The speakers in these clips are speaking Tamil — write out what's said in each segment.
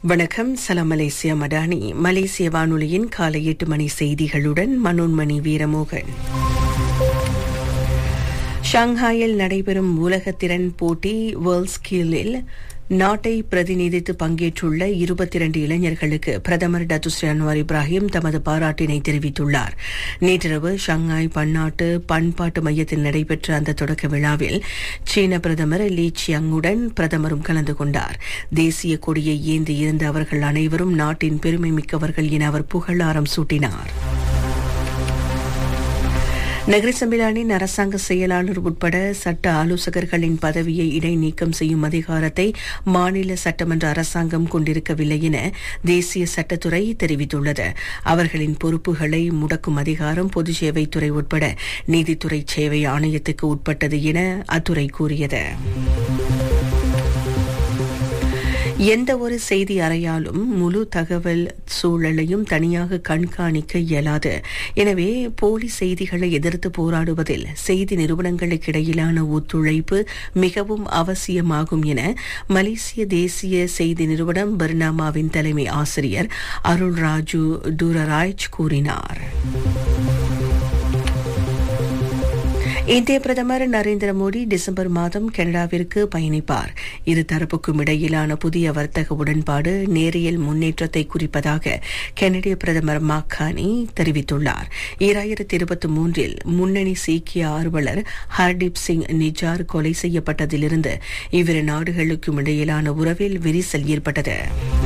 வணக்கம் சலாம் மலேசியா மடானி மலேசிய வானொலியின் காலை எட்டு மணி செய்திகளுடன் மனோன்மணி வீரமோகன் ஷாங்காயில் நடைபெறும் உலக திறன் போட்டி வேர்ல்ட் ஸ்கில்லில் நாட்டை பிரதிநிதித்து பங்கேற்றுள்ள இருபத்தி இரண்டு இளைஞர்களுக்கு பிரதமர் டத்துஸ்ரீ அன்வார் இப்ராஹிம் தமது பாராட்டினை தெரிவித்துள்ளார் நேற்றிரவு ஷங்காய் பன்னாட்டு பண்பாட்டு மையத்தில் நடைபெற்ற அந்த தொடக்க விழாவில் சீன பிரதமர் லீ சியங்குடன் பிரதமரும் கலந்து கொண்டார் தேசிய கொடியை ஏந்தி இருந்த அவர்கள் அனைவரும் நாட்டின் பெருமை மிக்கவர்கள் என அவர் புகழாரம் சூட்டினார் நகர சம்பிலானின் அரசாங்க செயலாளர் உட்பட சட்ட ஆலோசகர்களின் பதவியை இடைநீக்கம் செய்யும் அதிகாரத்தை மாநில சட்டமன்ற அரசாங்கம் கொண்டிருக்கவில்லை என தேசிய சட்டத்துறை தெரிவித்துள்ளது அவர்களின் பொறுப்புகளை முடக்கும் அதிகாரம் பொது சேவைத்துறை உட்பட நீதித்துறை சேவை ஆணையத்துக்கு உட்பட்டது என அத்துறை கூறியது எந்த ஒரு செய்தி அறையாலும் முழு தகவல் சூழலையும் தனியாக கண்காணிக்க இயலாது எனவே போலி செய்திகளை எதிர்த்து போராடுவதில் செய்தி நிறுவனங்களுக்கு இடையிலான ஒத்துழைப்பு மிகவும் அவசியமாகும் என மலேசிய தேசிய செய்தி நிறுவனம் பர்னாமாவின் தலைமை ஆசிரியர் அருள் ராஜு டூரராய்ச் கூறினார் இந்திய பிரதமர் நரேந்திர மோடி டிசம்பர் மாதம் கனடாவிற்கு பயணிப்பார் இரு தரப்புக்கும் இடையிலான புதிய வர்த்தக உடன்பாடு நேரியல் முன்னேற்றத்தை குறிப்பதாக கனடிய பிரதமர் மாக்கானி தெரிவித்துள்ளார் ஈராயிரத்தி இருபத்தி மூன்றில் முன்னணி சீக்கிய ஆர்வலர் ஹர்தீப் சிங் நிஜார் கொலை செய்யப்பட்டதிலிருந்து இவ்விரு நாடுகளுக்கும் இடையிலான உறவில் விரிசல் ஏற்பட்டது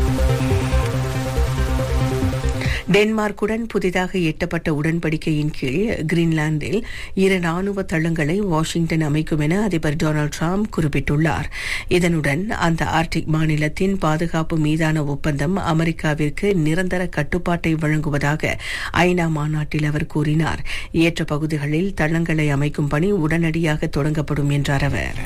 டென்மார்க்குடன் புதிதாக எட்டப்பட்ட உடன்படிக்கையின் கீழ் கிரீன்லாந்தில் இரு ராணுவ தளங்களை வாஷிங்டன் அமைக்கும் என அதிபர் டொனால்டு டிரம்ப் குறிப்பிட்டுள்ளார் இதனுடன் அந்த ஆர்டிக் மாநிலத்தின் பாதுகாப்பு மீதான ஒப்பந்தம் அமெரிக்காவிற்கு நிரந்தர கட்டுப்பாட்டை வழங்குவதாக ஐநா மாநாட்டில் அவர் கூறினார் ஏற்ற பகுதிகளில் தளங்களை அமைக்கும் பணி உடனடியாக தொடங்கப்படும் என்றார் அவர்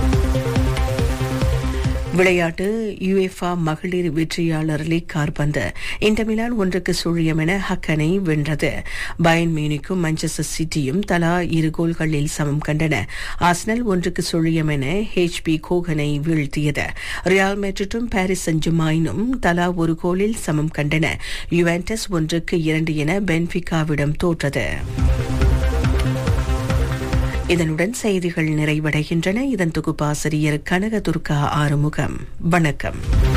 விளையாட்டு யுஎஃபா மகளிர் வெற்றியாளர் லீக் கார்பந்து இன்டர் மிலான் ஒன்றுக்கு சுழியம் என ஹக்கனை வென்றது பயன் மியூனிக்கும் மான்செஸ்டர் சிட்டியும் தலா இரு கோல்களில் சமம் கண்டன ஆஸ்னல் ஒன்றுக்கு சுழியம் என ஹெச்பி கோகனை வீழ்த்தியது ரியால் மெட்ரிட்டும் பாரிஸ் செஞ்சுமாயினும் தலா ஒரு கோலில் சமம் கண்டன யுவென்டஸ் ஒன்றுக்கு இரண்டு என பென்பிகாவிடம் தோற்றது இதனுடன் செய்திகள் நிறைவடைகின்றன இதன் தொகுப்பாசிரியர் கனக துர்கா ஆறுமுகம் வணக்கம்